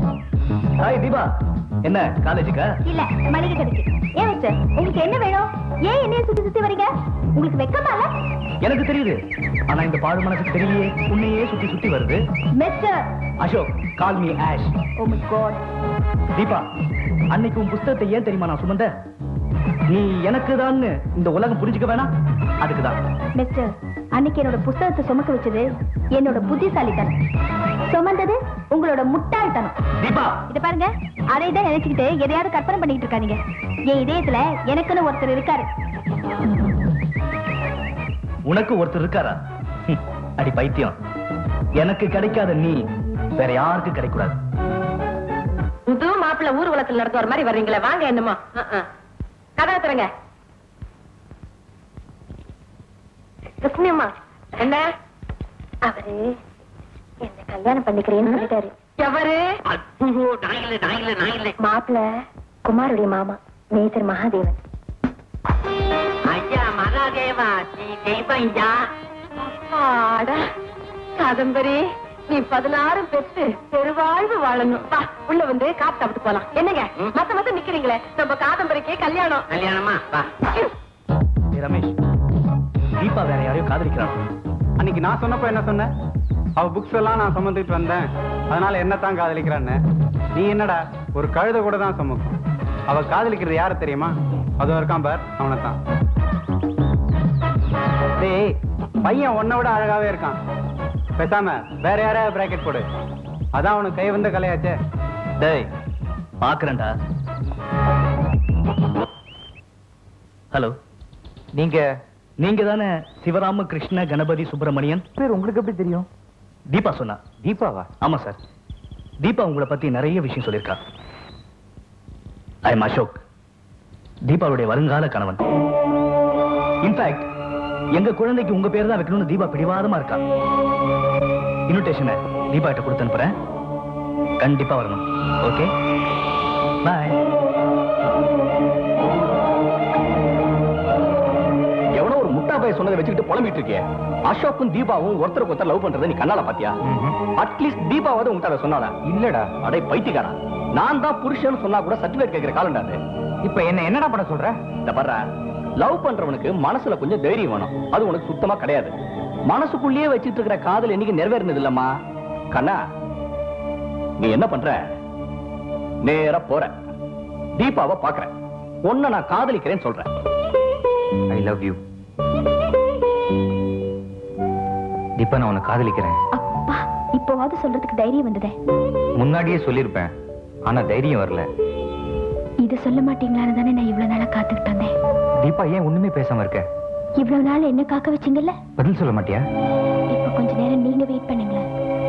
Hi Deepa என்ன காலேஜுக்கா இல்ல மளிகை கடைக்கு ஏன் மிஸ்டர் உங்களுக்கு என்ன வேணும் ஏன் என்னைய சுத்தி சுத்தி வரீங்க உங்களுக்கு வெக்கமா இல்ல எனக்கு தெரியுது ஆனா இந்த பாடு மனசுக்கு தெரியலையே உன்னையே சுத்தி சுத்தி வருது mister Ashok call me Ash oh my God Deepa அன்னைக்கு உன் புஸ்தகத்தை ஏன் தெரியுமா நான் சுமந்த நீ எனக்கு இந்த உலகம் புரிஞ்சுக்க வேணாம் அதுக்கு தான் மிஸ்டர் அன்னைக்கு என்னோட புஸ்தகத்தை சுமக்க வச்சது என்னோட புத்திசாலித்தனம் சுமந்தது உங்களோட முட்டாள்தனம் தீபா இத பாருங்க அதை தான் நினைச்சுக்கிட்டு எதையாவது கற்பனை பண்ணிட்டு இருக்காதீங்க என் இதயத்துல எனக்குன்னு ஒருத்தர் இருக்காரு உனக்கு ஒருத்தர் இருக்காரா ஹம், அடி பைத்தியம் எனக்கு கிடைக்காத நீ வேற யாருக்கு கிடைக்கூடாது புது மாப்பிள்ள ஊர்வலத்தில் நடத்துற மாதிரி வர்றீங்களே வாங்க என்னமோ அஹ், அஹ். கதவை திறங்க கிருஷ்ணம்மா என்ன அவரு என்ன கல்யாணம் பண்ணிக்கிறேன்னு சொல்லிட்டாரு எவரு மாப்பிள்ள குமாருடைய மாமா மேஜர் மகாதேவன் ஐயா மகாதேவா நீ தெய்வம்யா அட காதம்பரி நீ பதினாறு பெற்று பெருவாழ்வு வாழணும் வா உள்ள வந்து காப்பு சாப்பிட்டு போலாம் என்னங்க மத்த மத்த நிக்கிறீங்களே நம்ம காதம்பரிக்கு கல்யாணம் கல்யாணமா வா ஏய், ரமேஷ் தீபா வேற யாரையோ காதலிக்கிறான் அன்னைக்கு நான் சொன்னப்ப என்ன சொன்ன அவ புக்ஸ் எல்லாம் நான் சுமந்துட்டு வந்தேன் அதனால என்னத்தான் காதலிக்கிறான்னு நீ என்னடா ஒரு கழுத கூட தான் சுமக்கும் அவ காதலிக்கிறது யாரு தெரியுமா அதுவும் இருக்கான் பார் அவனை தான் டேய் பையன் உன்னை விட அழகாவே இருக்கான் பேசாம வேற யாரையாவது பிராக்கெட் போடு அதான் அவனுக்கு கை வந்த கலையாச்சே டேய் பாக்குறேன்டா ஹலோ நீங்க நீங்க தானே சிவராம கிருஷ்ண கணபதி சுப்பிரமணியன் பேர் உங்களுக்கு எப்படி தெரியும் தீபா சொன்னா தீபாவா ஆமா சார் தீபா உங்களை பத்தி நிறைய விஷயம் சொல்லியிருக்கா ஐ எம் அசோக் தீபாவுடைய வருங்கால கணவன் இன்ஃபேக்ட் எங்க குழந்தைக்கு உங்க பேர் தான் வைக்கணும்னு தீபா பிடிவாதமா இருக்கா இன்விடேஷனை தீபா கிட்ட கொடுத்து அனுப்புறேன் கண்டிப்பா வரணும் ஓகே பாய் எவனோ ஒரு முட்டா பைய சொன்னதை வச்சுக்கிட்டு புலம்பிட்டு இருக்கியே அசோக்கும் தீபாவும் ஒருத்தருக்கு ஒருத்தர் லவ் பண்றதை நீ கண்ணால பாத்தியா அட்லீஸ்ட் தீபாவது உங்ககிட்ட அதை சொன்னாடா இல்லடா அடே பைத்தியக்காரா நான் தான் புருஷன் சொன்னா கூட சர்டிபிகேட் கேட்கிற காலண்டா அது இப்ப என்ன என்னடா பண்ண சொல்ற இந்த பர்ற லவ் பண்றவனுக்கு மனசுல கொஞ்சம் தைரியம் வேணும் அது உனக்கு சுத்தமா கிடையாது மனசுக்குள்ளேயே வச்சிட்டு இருக்கிற காதல் என்னைக்கு நிறைவேறினது இல்லம்மா கண்ணா நீ என்ன பண்ற நேரா போற தீபாவை பாக்குற உன்னை நான் காதலிக்கிறேன்னு சொல்றேன் ஐ லவ் யூ தீபா நான் உன்னை காதலிக்கிறேன் அப்பா இப்போவாவது சொல்றதுக்கு தைரியம் வந்ததே முன்னாடியே சொல்லியிருப்பேன் ஆனா தைரியம் வரல இத சொல்ல மாட்டீங்களான்னு தானே நான் இவ்வளவு நாளா காத்துக்கிட்டு வந்தேன் தீபா ஏன் ஒண்ணுமே பேசாம இருக்க இவ்வளவு நாள் என்ன காக்க வச்சீங்கல்ல பதில் சொல்ல மாட்டியா இப்ப கொஞ்ச நேரம் நீங்க வெயிட் பண்ணுங்களேன்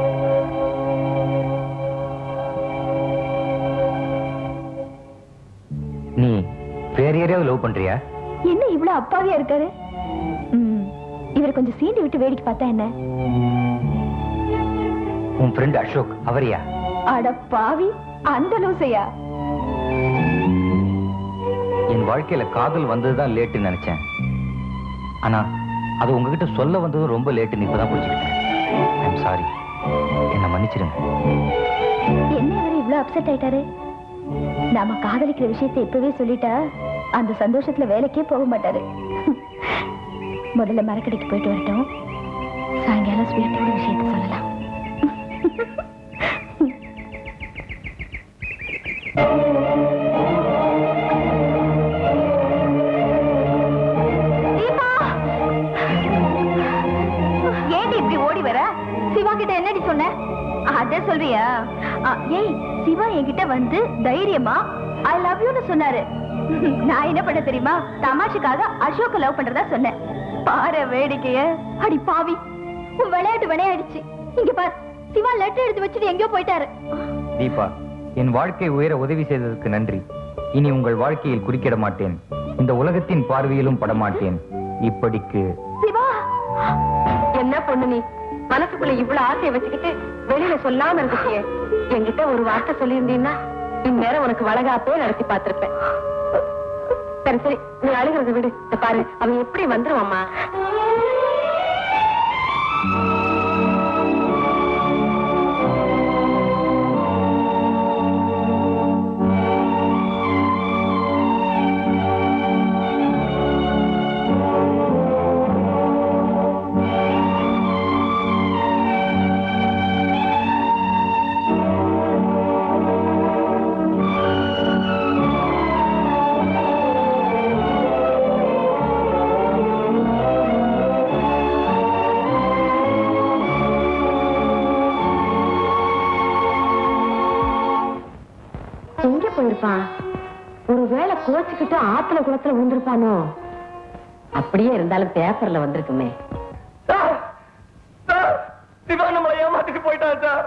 நீ வேற யாரையாவது லவ் பண்றியா என்ன இவ்வளவு அப்பாவியா இருக்காரு ம், இவர் கொஞ்சம் சீண்டி விட்டு வேடிக்கை பார்த்தா என்ன உன் ஃப்ரெண்ட் அசோக் அவரியா அட பாவி அந்த லூசையா என் வாழ்க்கையில காதல் வந்ததுதான் லேட்டுன்னு நினைச்சேன் ஆனா அது உங்ககிட்ட சொல்ல வந்ததும் ரொம்ப லேட்டுன்னு இப்பதான் புரிஞ்சுக்கிட்டேன் ஐம் சாரி என்னை மன்னிச்சிடுங்க என்ன இவர் இவ்வளவு அப்செட் ஆயிட்டாரு நாம காதலிக்கிற விஷயத்தை இப்பவே சொல்லிட்டா அந்த சந்தோஷத்துல வேலைக்கே போக மாட்டாரு முதல்ல மரக்கடைக்கு போயிட்டு வரட்டும் சாயங்காலம் ஸ்வீட்டோட விஷயத்தை சொல்லலாம் ஏண்டி இப்படி ஓடி வர சிவா கிட்ட என்னடி சொன்ன அத சொல்றியா ஆ, ஏய் சிவா என்கிட்ட வந்து தைரியமா ஐ லவ் யூன்னு சொன்னாரு நான் என்ன பண்ண தெரியுமா தமாஷுக்காக அசோக்க லவ் பண்றதா சொன்னேன் பாரு வேடிக்கைய அடி பாவி உன் விளையாட்டு விளையாடிச்சு இங்க பார் சிவா லெட்டர் எடுத்து வச்சுட்டு எங்கேயோ போயிட்டாரு தீபா என் வாழ்க்கை உயர உதவி செய்ததற்கு நன்றி இனி உங்கள் வாழ்க்கையில் குறுக்கிட மாட்டேன் இந்த உலகத்தின் பார்வையிலும் படமாட்டேன் இப்படிக்கு சிவா என்ன பொண்ணு நீ மனசுக்குள்ள இவ்வளவு ஆசையை வச்சுக்கிட்டு வெளியில சொல்லாம இருந்துட்டியே என்கிட்ட ஒரு வார்த்தை சொல்லியிருந்தீங்கன்னா இந்நேரம் உனக்கு வளகாப்பே நடத்தி பார்த்திருப்பேன் சரி சரி நீ அழுகிறத விடு இத பாரு அவன் எப்படி வந்துருவாம்மா எங்க போயிருப்பான் ஒருவேளை கோச்சுக்கிட்டு ஆத்துல குளத்துல விழுந்திருப்பானோ அப்படியே இருந்தாலும் பேப்பர்ல வந்திருக்குமே சிவா நம்மளை ஏமாத்திட்டு போயிட்டான் சார்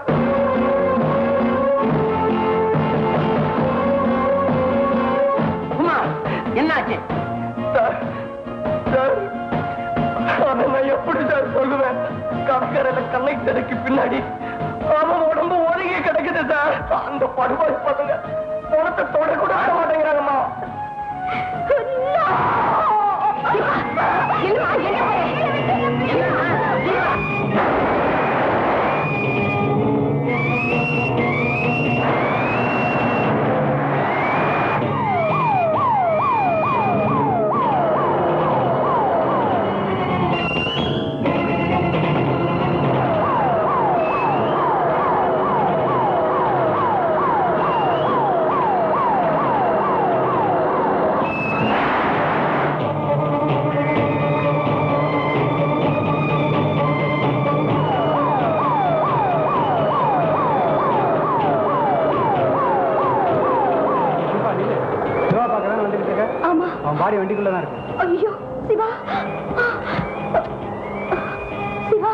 குமார் என்னாச்சு சார் சார் அதை நான் எப்படி சார் சொல்லுவேன் கடற்கரையில கண்ணை பின்னாடி அவன் உடம்பு ஒதுங்கி கிடக்குது சார் அந்த படுபாய் பசங்க பணத்தை தொட கூட விட மாட்டேங்கிறாங்கம்மா சிவா நில்லு சிவா பார்க்க தானே வந்துட்டு இருக்க ஆமா அவன் பாடி வண்டிக்குள்ள தான் இருக்கு ஐயோ சிவா சிவா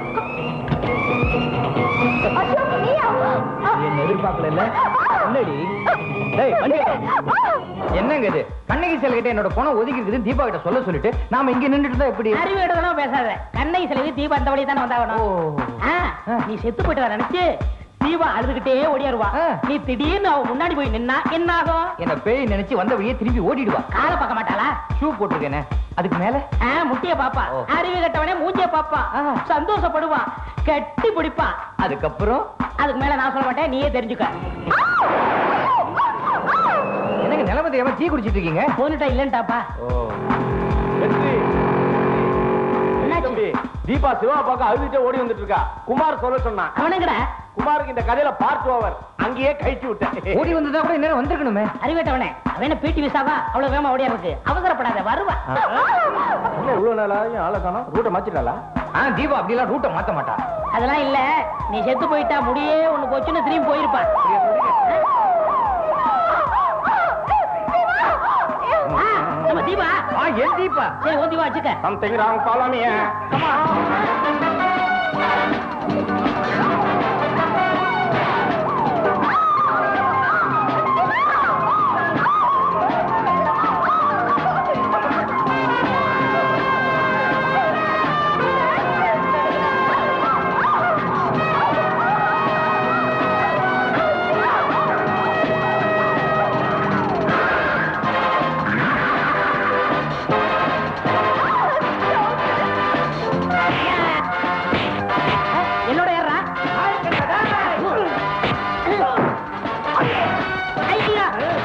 அசோக் நீயா என்ன எதிர்பார்க்கல என்னடி டேய் வண்டி என்னங்க இது கண்ணகி செல்கிட்ட என்னோட பணம் ஒதுக்கி இருக்குது தீபா கிட்ட சொல்ல சொல்லிட்டு நாம இங்க நின்னுட்டு இருந்தா எப்படி அறிவேடுகளும் பேசாத கண்ணை சிலவி தீபா அந்த வழி தானே வந்தாகணும் ஆ, நீ செத்து போயிட்டு வர நினைச்சு தீபா அழுதுகிட்டே ஓடியாருவா ஆ. நீ திடீர்னு அவ முன்னாடி போய் நின்னா என்ன ஆகும் என்ன பேய் நினைச்சு வந்த வழியே திரும்பி ஓடிடுவா காலை பார்க்க மாட்டாளா ஷூ போட்டிருக்கேனே அதுக்கு மேல ஆ, முட்டிய பாப்பா ஓ. அறிவு கட்டவனே மூஞ்சிய பாப்பா ஆ. சந்தோஷப்படுவான் கட்டி பிடிப்பான் அதுக்கப்புறம் அதுக்கு மேல நான் சொல்ல மாட்டேன் நீயே தெரிஞ்சுக்க என்னங்க நிலைமை தெரியாம டீ குடிச்சிட்டு இருக்கீங்க போனுட்டா இல்லன்ட்டாப்பா என்னாச்சு தீபா சிவா பார்க்க அழுதுட்டே ஓடி வந்துட்டு இருக்கா குமார் சொல்ல சொன்னான் அவனுங்கட குமாருக்கு இந்த கதையில பார்ட் ஓவர் அங்கேயே கழிச்சு விட்டேன் ஓடி வந்ததா கூட இன்னும் வந்திருக்கணுமே அறிவேட்டவனே அவன பீட்டி விசாவா அவ்வளவு வேகமா ஓடியா இருக்கு அவசரப்படாத வருவா என்ன இவ்வளவு நாளாயும் ஆளை காணோம் ரூட்டை மாத்திட்டாளா ஆ தீபா அப்படிலாம் ரூட்டை மாத்த மாட்டா அதெல்லாம் இல்ல நீ செத்து போயிட்டா முடியே ஒண்ணு போச்சுன்னு திரும்பி போயிருப்பான் ஆ, நம்ம தீபா ஆ என் தீபா சரி ஓ தீபா வச்சுக்க சம்திங் ராங் ஃபாலோ மீ என்னோட ஏறா ஐயா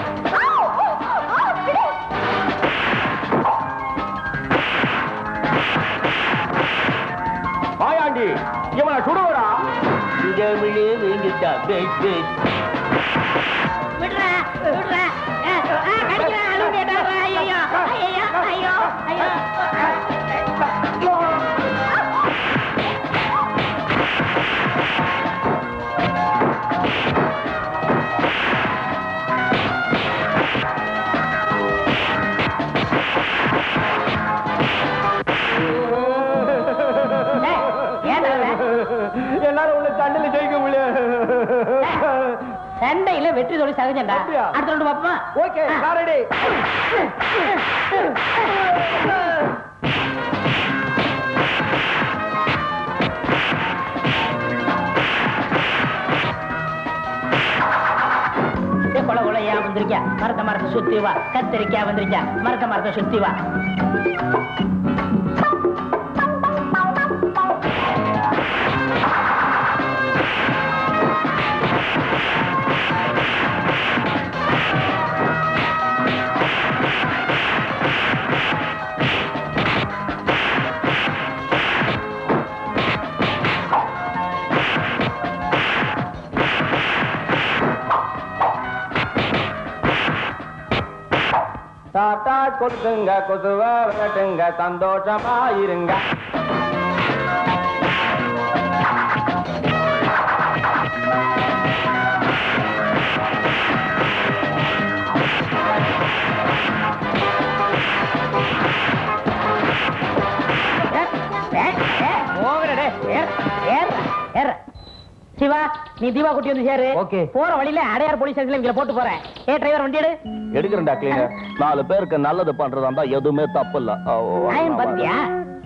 வாயாண்டி இவனை சுடுவடா விடுறா விடுறா ஆ, ஆ, கடிக்கிறா அழுவுடா ஐயோ ஐயோ ஐயோ ஐயோ ஏய், ஏன் அழுற? என்னால உள்ள சண்டையில ஜெயிக்க முடியாது சண்டையில வெற்றி தோல்வி சகஜம்டா அப்படியா? அடுத்த ரெண்டு பாப்பா ஓகே சாரடி கொலை கொலையா வந்திருக்கியா மரத்த மரத்தை சுத்தி வா கத்திரிக்கா வந்திருக்கியா மரத்த மரத்தை சுத்தி வா டாட்டா கொடுத்துங்க கொசுவ விரட்டுங்க சந்தோஷமா இருங்க நீ தீபா குட்டி வந்து சேரு Okay. போற வழியில அடையார் போலீஸ் ஸ்டேஷன்ல இவங்கள போட்டு போறேன் ஏ டிரைவர் வண்டி எடு எடுக்கிறேன்டா கிளீனர் நாலு பேருக்கு நல்லது பண்றதா இருந்தா எதுவுமே தப்பு இல்ல டைம் பாத்தியா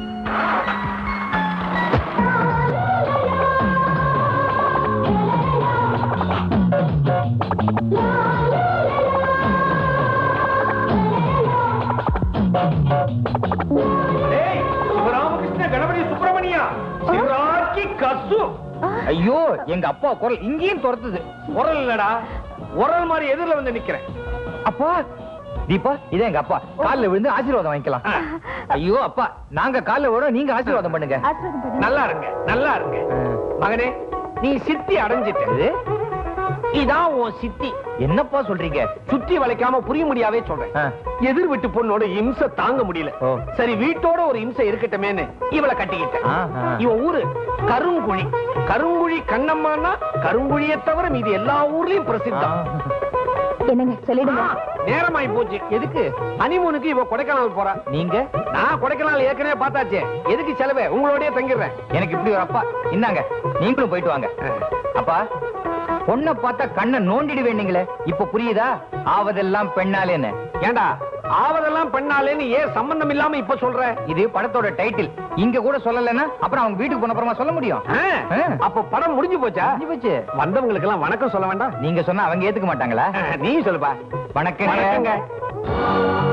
சிவராமகிருஷ்ண கணபதி சுப்பிரமணியா சிவராக்கி கசு ஐயோ எங்க அப்பா குரல் இங்கேயும் துரத்துது குரல் இல்லடா உரல் மாதிரி எதிரில் வந்து நிக்கிறேன் அப்பா தீபா இதே எங்க அப்பா கால்ல விழுந்து ஆசீர்வாதம் வாங்கிக்கலாம் ஐயோ அப்பா நாங்க கால்ல விட நீங்க ஆசீர்வாதம் பண்ணுங்க ஆசீர்வாதம் பண்ணு. நல்லா இருங்க நல்லா இருங்க மகனே நீ சித்தி அடைஞ்சிட்டது இதான் உன் சித்தி என்னப்பா சொல்றீங்க சுத்தி வளைக்காம புரிய முடியாவே சொல்றேன் எதிர் வீட்டு பொண்ணோட இம்சை தாங்க முடியல சரி வீட்டோட ஒரு இம்சை இருக்கட்டுமேன்னு இவளை கட்டிக்கிட்டேன் இவன் ஊரு கருங்குழி கருங்குழி கண்ணம்மான்னா கருங்குழியை தவிர மீதி எல்லா ஊர்லயும் பிரசித்தம் என்னங்க சொல்லிடுங்க நேரமாயி போச்சு எதுக்கு ஹனிமூனுக்கு இவ கொடைக்கானல் போறா நீங்க நான் கொடைக்கானல் ஏற்கனவே பார்த்தாச்சே எதுக்கு செலவு உங்களோடய தங்கிடுறேன் எனக்கு இப்படி ஒரு அப்பா இந்தாங்க நீங்களும் போயிட்டு வாங்க அப்பா பொண்ணை பார்த்தா கண்ணை நோண்டிடுவேன் நீங்களே இப்ப புரியுதா ஆவதெல்லாம் பெண்ணாலேன்னு ஏண்டா ஆவதெல்லாம் பெண்ணாலேன்னு ஏன் சம்பந்தம் இல்லாம இப்ப சொல்ற இது படத்தோட டைட்டில் இங்க கூட சொல்லலைன்னா அப்புறம் அவங்க வீட்டுக்கு போன அப்புறமா சொல்ல முடியும் அப்ப படம் முடிஞ்சு போச்சா முடிஞ்சு போச்சு வந்தவங்களுக்கு எல்லாம் வணக்கம் சொல்ல வேண்டாம் நீங்க சொன்னா அவங்க ஏத்துக்க மாட்டாங்களா நீ சொல்லுப்பா வணக்கம்